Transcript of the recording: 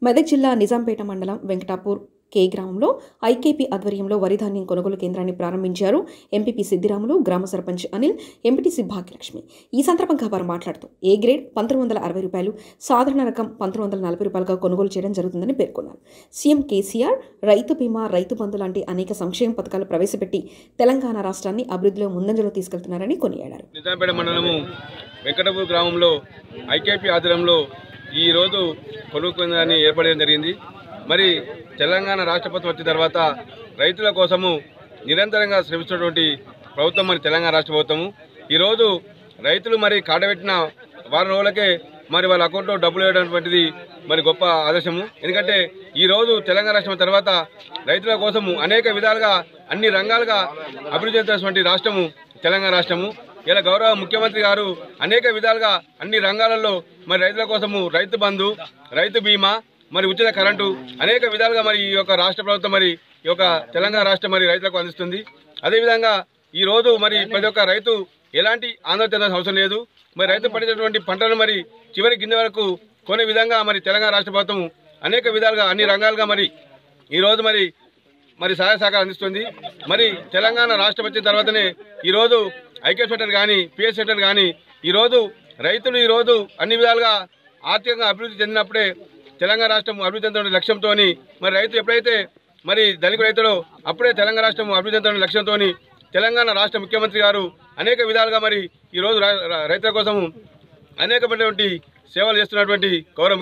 మెదక్ జిల్లా నిజాంపేట మండలం వెంకటాపూర్ కే గ్రామంలో ఐకేపీ ఆధ్వర్యంలో వరి ధాన్యం కొనుగోలు కేంద్రాన్ని ప్రారంభించారు ఎంపీపీ సిద్దిరాములు గ్రామ సర్పంచ్ అనిల్ ఎంపీటీసీ భాగ్యలక్ష్మి ఈ సందర్భంగా వారు మాట్లాడుతూ ఏ గ్రేడ్ పంతొమ్మిది వందల అరవై రూపాయలు సాధారణ రకం పంతొమ్మిది వందల నలభై రూపాయలుగా కొనుగోలు చేయడం జరుగుతుందని పేర్కొన్నారు సీఎం కేసీఆర్ రైతు బీమా రైతు బంధు లాంటి అనేక సంక్షేమ పథకాలు ప్రవేశపెట్టి తెలంగాణ రాష్ట్రాన్ని అభివృద్ధిలో ముందంజలో తీసుకెళ్తున్నారని కొనియాడారు నిజాంపేట మండలము వెంకటపూర్ గ్రామంలో ఐకేపీ ఆధ్వర్యంలో ఈరోజు కొనుగోలు కేంద్రాన్ని ఏర్పడడం జరిగింది మరి తెలంగాణ రాష్ట్ర ప్రభుత్వం వచ్చిన తర్వాత రైతుల కోసము నిరంతరంగా శ్రమిస్తున్నటువంటి ప్రభుత్వం మరి తెలంగాణ రాష్ట్ర ప్రభుత్వము ఈరోజు రైతులు మరి కాటబెట్టిన వారం రోజులకే మరి వాళ్ళ అకౌంట్లో డబ్బులు వేయటువంటిది మరి గొప్ప ఆదర్శము ఎందుకంటే ఈ రోజు తెలంగాణ రాష్ట్రం తర్వాత రైతుల కోసము అనేక విధాలుగా అన్ని రంగాలుగా అభివృద్ధి చెందినటువంటి రాష్ట్రము తెలంగాణ రాష్ట్రము ఇలా గౌరవ ముఖ్యమంత్రి గారు అనేక విధాలుగా అన్ని రంగాలలో మరి రైతుల కోసము రైతు బంధు రైతు బీమా మరి ఉచిత కరెంటు అనేక విధాలుగా మరి ఈ యొక్క రాష్ట్ర ప్రభుత్వం మరి ఈ యొక్క తెలంగాణ రాష్ట్రం మరి రైతులకు అందిస్తుంది అదేవిధంగా ఈ రోజు మరి ప్రతి ఒక్క రైతు ఎలాంటి ఆందోళన చెందాల్సిన అవసరం లేదు మరి రైతు పండించినటువంటి పంటలు మరి చివరి గింజ వరకు కొనే విధంగా మరి తెలంగాణ రాష్ట్ర ప్రభుత్వం అనేక విధాలుగా అన్ని రంగాలుగా మరి ఈ రోజు మరి మరి సహాయ సహకారం అందిస్తుంది మరి తెలంగాణ రాష్ట్రం వచ్చిన తర్వాతనే ఈరోజు ఐక్య సెంటర్ కానీ పిఎస్ సెంటర్ కానీ ఈరోజు రైతులు ఈరోజు అన్ని విధాలుగా ఆర్థికంగా అభివృద్ధి చెందినప్పుడే తెలంగాణ రాష్ట్రం అభివృద్ధి చెందడం లక్ష్యంతో మరి రైతు ఎప్పుడైతే మరి ధనిక రైతులు అప్పుడే తెలంగాణ రాష్ట్రం అభివృద్ధి చెందడం లక్ష్యంతో తెలంగాణ రాష్ట్ర ముఖ్యమంత్రి గారు అనేక విధాలుగా మరి ఈరోజు రా- రా- రైతుల కోసం అనేకమైనటువంటి సేవలు చేస్తున్నటువంటి గౌరవ